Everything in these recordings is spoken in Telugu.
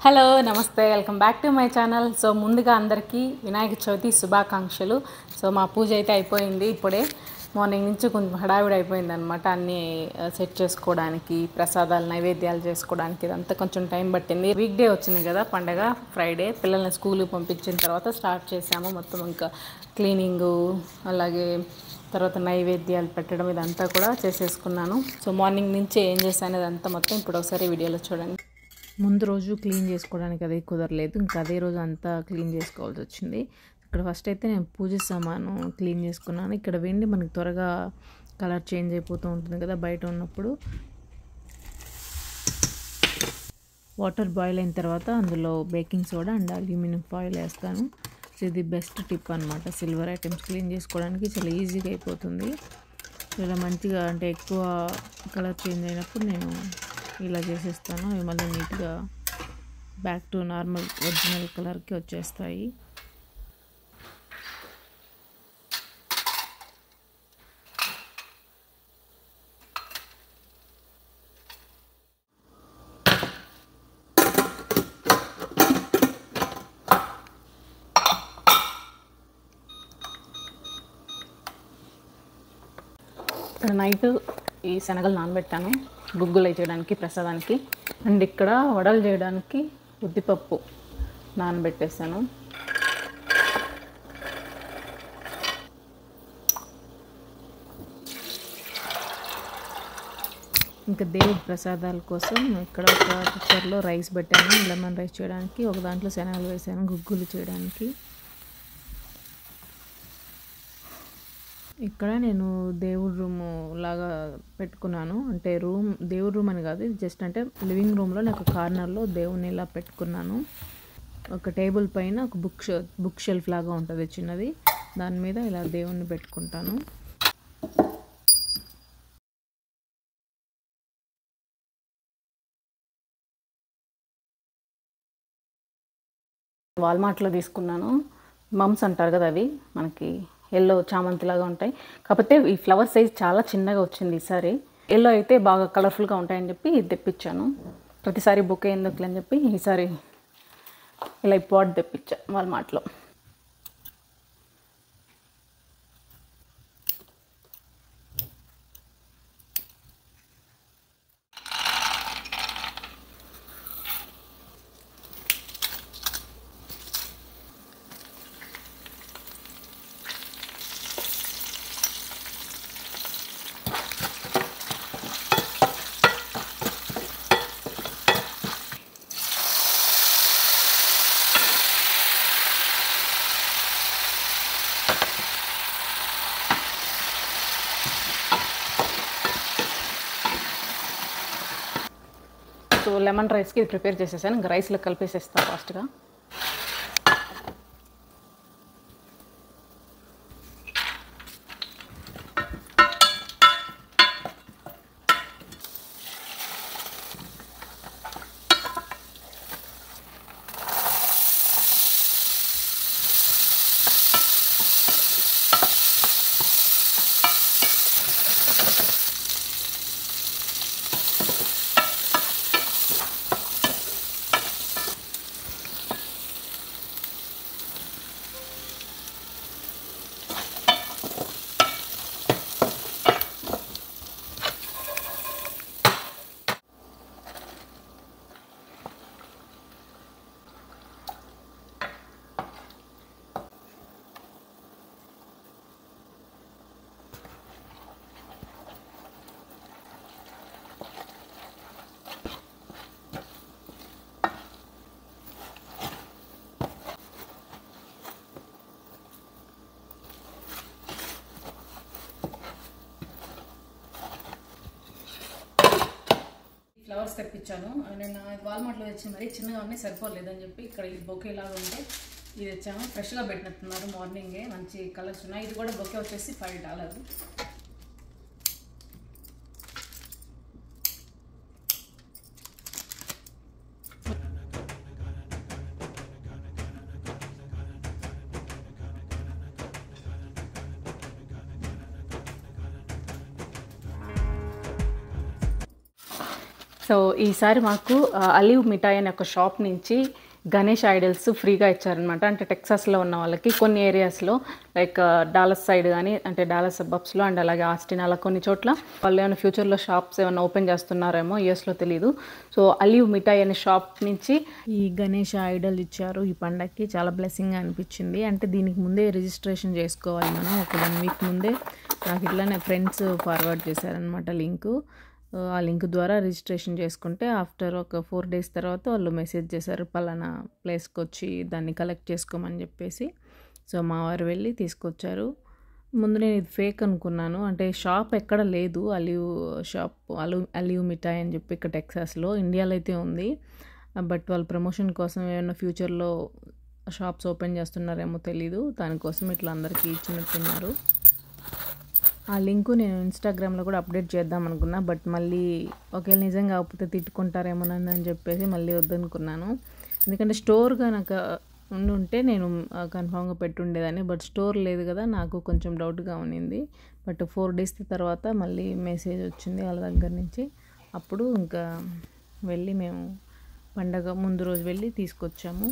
హలో నమస్తే welcome back to my channel so ముందుగా అందరికీ వినాయక చవితి శుభాకాంక్షలు సో మా పూజ అయితే అయిపోయింది ఇప్పుడే మార్నింగ్ నుంచి కొంచెం హడావిడి అయిపోయింది అనమాట అన్నీ సెట్ చేసుకోవడానికి ప్రసాదాలు నైవేద్యాలు చేసుకోవడానికి ఇదంతా కొంచెం టైం పట్టింది వీక్ డే వచ్చింది కదా పండగ ఫ్రైడే పిల్లల్ని స్కూల్కి పంపించిన తర్వాత స్టార్ట్ చేసాము మొత్తం ఇంకా క్లీనింగు అలాగే తర్వాత నైవేద్యాలు పెట్టడం ఇదంతా కూడా చేసేసుకున్నాను సో మార్నింగ్ నుంచి ఏం చేశాను ఇదంతా మొత్తం ఇప్పుడు ఒకసారి వీడియోలో చూడండి ముందు రోజు క్లీన్ చేసుకోవడానికి అది కుదరలేదు ఇంకా అదే రోజు అంతా క్లీన్ చేసుకోవాల్సి వచ్చింది ఇక్కడ ఫస్ట్ అయితే నేను పూజ సామాను క్లీన్ చేసుకున్నాను ఇక్కడ వెండి మనకి త్వరగా కలర్ చేంజ్ అయిపోతూ ఉంటుంది కదా బయట ఉన్నప్పుడు వాటర్ బాయిల్ అయిన తర్వాత అందులో baking soda and aluminium foil వేస్తాను సో ఇది బెస్ట్ టిప్ అనమాట సిల్వర్ ఐటమ్స్ క్లీన్ చేసుకోవడానికి చాలా ఈజీగా అయిపోతుంది ఇలా మంచిగా అంటే ఎక్కువ కలర్ చేంజ్ అయినప్పుడు నేను ఇలా చేసేస్తాను అవి మళ్ళీ నీట్గా బ్యాక్ టు నార్మల్ ఒరిజినల్ కలర్కి వచ్చేస్తాయి ఇక్కడ నైట్ ఈ శనగలు నానబెట్టాను గుగ్గులు అవి చేయడానికి ప్రసాదానికి అండ్ ఇక్కడ వడలు చేయడానికి ఉద్దిపప్పు నానబెట్టేసాను ఇంకా దేవుడి ప్రసాదాల కోసం ఇక్కడ ఒక కుక్కర్లో రైస్ పెట్టాను లెమన్ రైస్ చేయడానికి ఒక దాంట్లో శనగలు వేసాను గుగ్గులు చేయడానికి ఇక్కడ నేను దేవుడి రూమ్ లాగా పెట్టుకున్నాను అంటే రూమ్ దేవుడి రూమ్ అని కాదు ఇది జస్ట్ అంటే లివింగ్ రూమ్లో నేను ఒక కార్నర్లో దేవుని ఇలా పెట్టుకున్నాను ఒక టేబుల్ పైన ఒక బుక్ బుక్ షెల్ఫ్ లాగా ఉంటుంది చిన్నది దాని మీద ఇలా దేవుణ్ణి పెట్టుకుంటాను వాల్మార్ట్లో తీసుకున్నాను మమ్స్ అంటారు కదా అవి మనకి ఎల్లో చామంతిలాగా ఉంటాయి కాకపోతే ఈ ఫ్లవర్ సైజ్ చాలా చిన్నగా వచ్చింది ఈసారి ఎల్లో అయితే బాగా కలర్ఫుల్గా ఉంటాయని చెప్పి ఇది తెప్పించాను ప్రతిసారి బుక్ ఎందుకులే అని చెప్పి ఈసారి ఇలా ఈ పాట్ తెప్పించా వాల్మార్ట్లో సో లెమన్ రైస్కి ఇది ప్రిపేర్ చేసేసాను ఇంకా రైస్లో కలిపేసేస్తాను ఫాస్ట్గా ఫ్లవర్స్ తెప్పించాను నేను వాల్మార్ట్లో తెచ్చి మరీ చిన్నగా ఉన్నాయి సరిపోలేదని చెప్పి ఇక్కడ ఈ బొకే లాగా ఉంటే ఇది తెచ్చాము ఫ్రెష్గా పెట్టినట్టున్నారు మార్నింగే మంచి కలర్స్ ఉన్నాయి ఇది కూడా బొకే వచ్చేసి ఫైవ్ డాలర్ సో ఈసారి మాకు ఆ, అలీవ్ మిఠాయి అనే ఒక షాప్ నుంచి గణేష్ ఐడల్స్ ఫ్రీగా ఇచ్చారనమాట అంటే టెక్సాస్లో ఉన్న వాళ్ళకి కొన్ని ఏరియాస్లో లైక్ డాలస్ సైడ్ కానీ అంటే డాలస్ సబ్బబ్స్లో అండ్ అలాగే ఆస్టిన్ అలా కొన్ని చోట్ల వాళ్ళు ఏమైనా ఫ్యూచర్లో షాప్స్ ఏమైనా ఓపెన్ చేస్తున్నారేమో యూఎస్లో తెలియదు సో అలీవ్ మిఠాయి అనే షాప్ నుంచి ఈ గణేష్ ఐడల్ ఇచ్చారు ఈ పండగకి చాలా బ్లెస్సింగ్ అనిపించింది అంటే దీనికి ముందే రిజిస్ట్రేషన్ చేసుకోవాలి మనం ఒక వన్ వీక్ ముందే నాకు ఇట్లానే ఫ్రెండ్స్ ఫార్వర్డ్ చేశారనమాట లింకు ఆ లింక్ ద్వారా రిజిస్ట్రేషన్ చేసుకుంటే ఆఫ్టర్ ఒక ఫోర్ డేస్ తర్వాత వాళ్ళు మెసేజ్ చేశారు పలానా ప్లేస్కి వచ్చి దాన్ని కలెక్ట్ చేసుకోమని చెప్పేసి సో మా వారు వెళ్ళి తీసుకొచ్చారు ముందు నేను ఇది ఫేక్ అనుకున్నాను అంటే షాప్ ఎక్కడ లేదు అలివ్ షాప్ అలు అలివ్ మిఠాయి అని చెప్పి ఇక్కడ టెక్సాస్లో ఇండియాలో అయితే ఉంది బట్ వాళ్ళ ప్రమోషన్ కోసం ఏమైనా ఫ్యూచర్లో షాప్స్ ఓపెన్ చేస్తున్నారేమో తెలీదు దానికోసం ఇట్లా అందరికీ ఇచ్చినట్టున్నారు ఆ లింకు నేను ఇన్స్టాగ్రామ్లో కూడా అప్డేట్ చేద్దాం అనుకున్నా బట్ మళ్ళీ ఒకవేళ నిజంగా కాకపోతే తిట్టుకుంటారేమోనని అని చెప్పేసి మళ్ళీ వద్దనుకున్నాను ఎందుకంటే స్టోర్గా నాకు ఉండి ఉంటే నేను కన్ఫామ్గా పెట్టుండేదాన్ని బట్ స్టోర్ లేదు కదా నాకు కొంచెం డౌట్గా ఉన్నింది బట్ ఫోర్ డేస్ తర్వాత మళ్ళీ మెసేజ్ వచ్చింది వాళ్ళ దగ్గర నుంచి అప్పుడు ఇంకా వెళ్ళి మేము పండగ ముందు రోజు వెళ్ళి తీసుకొచ్చాము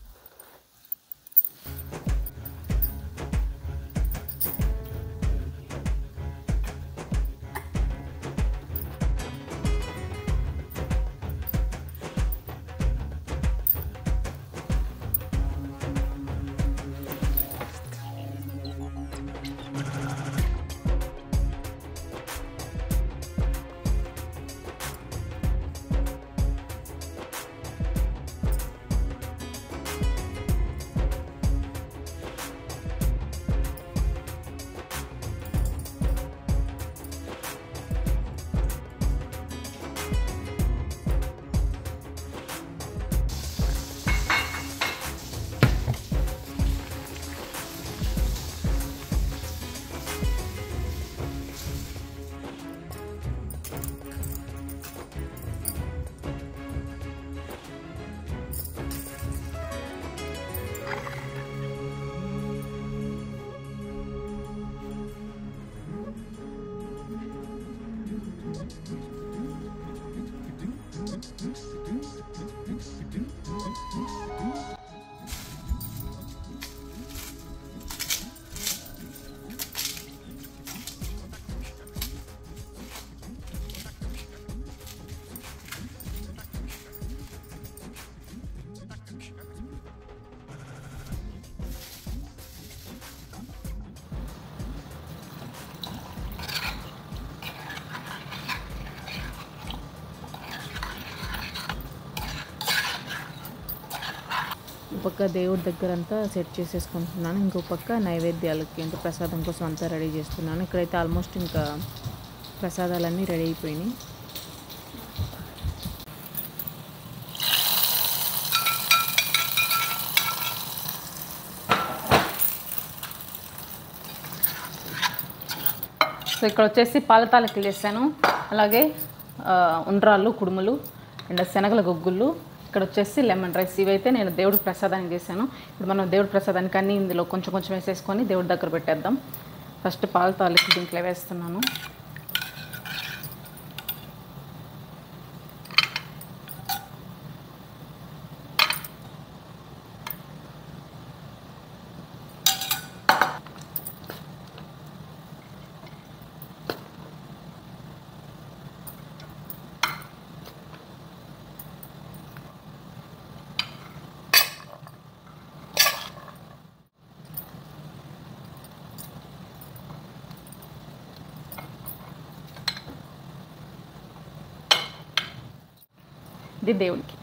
ఒక పక్క దేవుడి దగ్గర అంతా సెట్ చేసేసుకుంటున్నాను ఇంకో పక్క నైవేద్యాలకి అంటే ప్రసాదం కోసం అంతా రెడీ చేస్తున్నాను ఇక్కడైతే ఆల్మోస్ట్ ఇంకా ప్రసాదాలన్నీ రెడీ అయిపోయినాయి సో ఇక్కడ వచ్చేసి పాలతాలకి వేసాను అలాగే ఆ, ఉండ్రాళ్ళు కుడుములు అండ్ శనగల గొగ్గుళ్ళు ఇక్కడ వచ్చేసి లెమన్ రైస్ ఇవైతే నేను దేవుడి ప్రసాదానికి చేశాను ఇప్పుడు మనం దేవుడి ప్రసాదానికి అన్ని ఇందులో కొంచెం కొంచెం వేసేసుకొని దేవుడి దగ్గర పెట్టేద్దాం ఫస్ట్ పాల తాలికి దీంట్లో వేస్తున్నాను ఇది దేవుడికి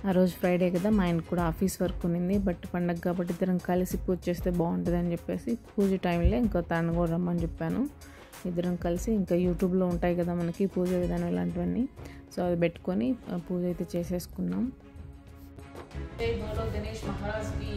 ఆ రోజు ఫ్రైడే కదా మా ఆయనకు కూడా ఆఫీస్ వర్క్ ఉన్నింది బట్ పండగ కాబట్టి ఇద్దరం కలిసి పూజ చేస్తే బాగుంటుంది అని చెప్పేసి పూజ టైంలో ఇంకా తను కూడా రమ్మని చెప్పాను ఇద్దరం కలిసి ఇంకా యూట్యూబ్లో ఉంటాయి కదా మనకి పూజ విధానం ఇలాంటివన్నీ సో అది పెట్టుకొని ఆ, పూజ అయితే చేసేసుకున్నాం గణేష్ మహారాజ్కి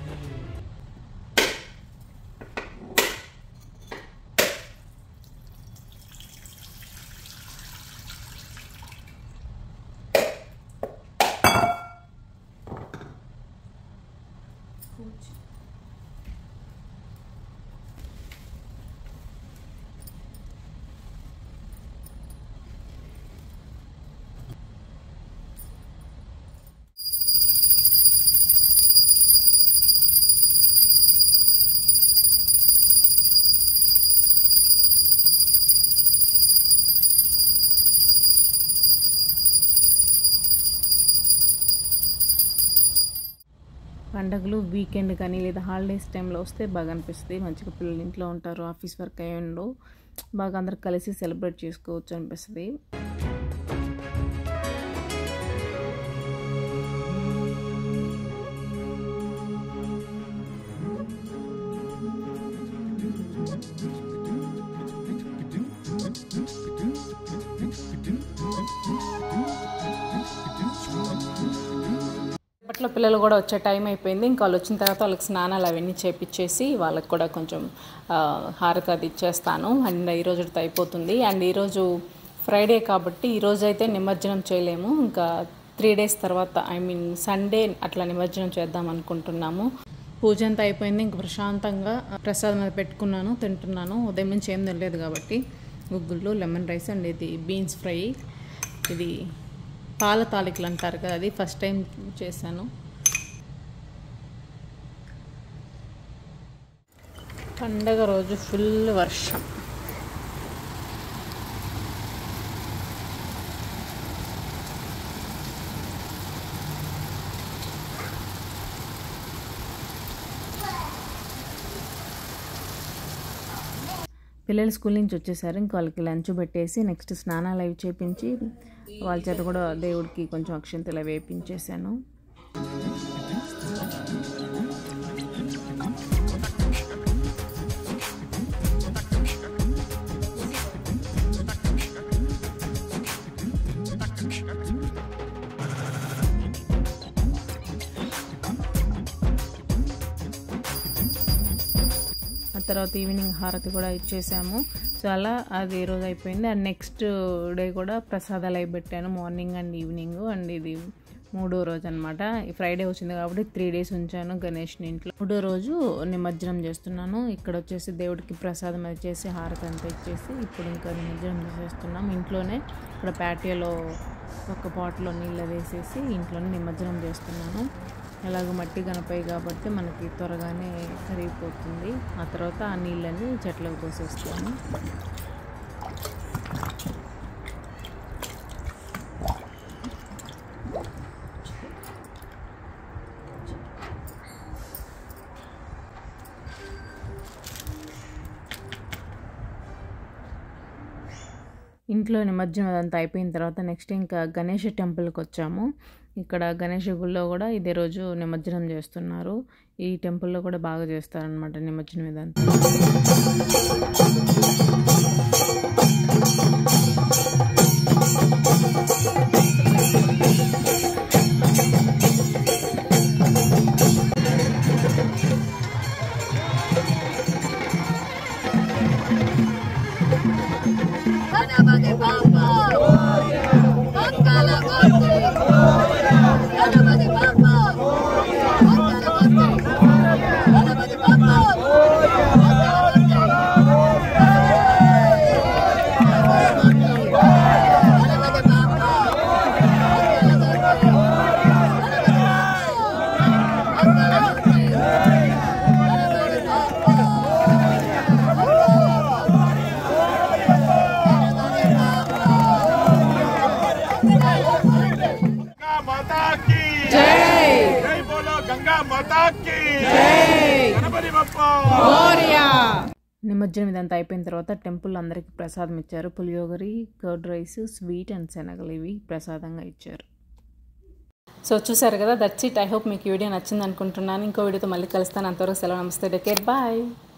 పండగలు వీకెండ్ కానీ లేదా హాలిడేస్ టైంలో వస్తే బాగా అనిపిస్తుంది మంచిగా పిల్లలు ఇంట్లో ఉంటారు ఆఫీస్ వర్క్ అయ్యిండు బాగా అందరు కలిసి సెలబ్రేట్ చేసుకోవచ్చు అనిపిస్తుంది అప్పట్లో పిల్లలు కూడా వచ్చే టైం అయిపోయింది ఇంకా వాళ్ళు వచ్చిన తర్వాత వాళ్ళకి స్నానాలు అవన్నీ చేపించేసి వాళ్ళకి కూడా కొంచెం ఆ, హారతి అది ఇచ్చేస్తాను అండ్ ఈ రోజుతో అయిపోతుంది అండ్ ఈరోజు ఫ్రైడే కాబట్టి ఈరోజు అయితే నిమజ్జనం చేయలేము ఇంకా త్రీ డేస్ తర్వాత ఐ మీన్ సండే అట్లా నిమజ్జనం చేద్దాం అనుకుంటున్నాము పూజ అంతా అయిపోయింది ఇంక ప్రశాంతంగా ప్రసాదం అది పెట్టుకున్నాను తింటున్నాను ఉదయం నుంచి ఏం తినలేదు కాబట్టి గుగ్గుళ్ళు లెమన్ రైస్ అండ్ ఇది బీన్స్ ఫ్రై ఇది పాల తాలికలు అంటారు కదా అది ఫస్ట్ టైం చేశాను పండగ రోజు ఫుల్ వర్షం పిల్లలు స్కూల్ నుంచి వచ్చేసారు ఇంకా వాళ్ళకి లంచ్ పెట్టేసి నెక్స్ట్ స్నానాలు అవి చేపించి వాళ్ళ చేత కూడా దేవుడికి కొంచెం అక్షంతలు అవి వేపించేసాను ఆ తర్వాత ఈవినింగ్ హారతి కూడా ఇచ్చేసాము సో అలా అది ఈ రోజు అయిపోయింది అండ్ నెక్స్ట్ డే కూడా ప్రసాదాలు అవి పెట్టాను మార్నింగ్ అండ్ ఈవినింగ్ అండ్ ఇది మూడో రోజు అనమాట ఫ్రైడే వచ్చింది కాబట్టి త్రీ డేస్ ఉంచాను గణేష్ని ఇంట్లో మూడో రోజు నిమజ్జనం చేస్తున్నాను ఇక్కడ వచ్చేసి దేవుడికి ప్రసాదం అది చేసి హారతి అంతా ఇచ్చేసి ఇప్పుడు ఇంకా నిమజ్జనం చేసేస్తున్నాం ఇంట్లోనే ఇక్కడ ప్యాటియోలో ఒక పాట్లో నీళ్ళు వేసేసి ఇంట్లోనే నిమజ్జనం చేస్తున్నాను ఎలాగ మట్టి గణపయ్య కాబట్టి మనకి త్వరగానే కరిగిపోతుంది ఆ తర్వాత ఆ నీళ్ళని చెట్లకు పోసేస్తాను ఇంట్లో నిమజ్జనం అదంతా అయిపోయిన తర్వాత నెక్స్ట్ ఇంకా గణేష టెంపుల్కి వచ్చాము ఇక్కడ గణేష గుళ్ళో కూడా ఇదే రోజు నిమజ్జనం చేస్తున్నారు ఈ టెంపుల్లో కూడా బాగా చేస్తారనమాట నిమజ్జనం ఇదంతా గణపతి బాబా మంగళ మూర్తి గణపతి బాబా మంగళ మూర్తి గణపతి బాబా గణపతి బాబా మంగళ మూర్తి గణపతి गंगा माता की जय जय बोलो गंगा माता की जय गणपति बप्पा నిమజ్జనం ఇదంతా అయిపోయిన తర్వాత టెంపుల్ అందరికీ ప్రసాదం ఇచ్చారు puliyogare curd rice sweet and శనగలు ఇవి ప్రసాదంగా ఇచ్చారు సో చూసారు కదా దట్స్ ఇట్ ఐ హోప్ మీకు ఈ వీడియో నచ్చింది అనుకుంటున్నాను ఇంకో వీడియోతో మళ్ళీ కలుస్తాను అంతవరకు సెలవు నమస్తే కేర్ బాయ్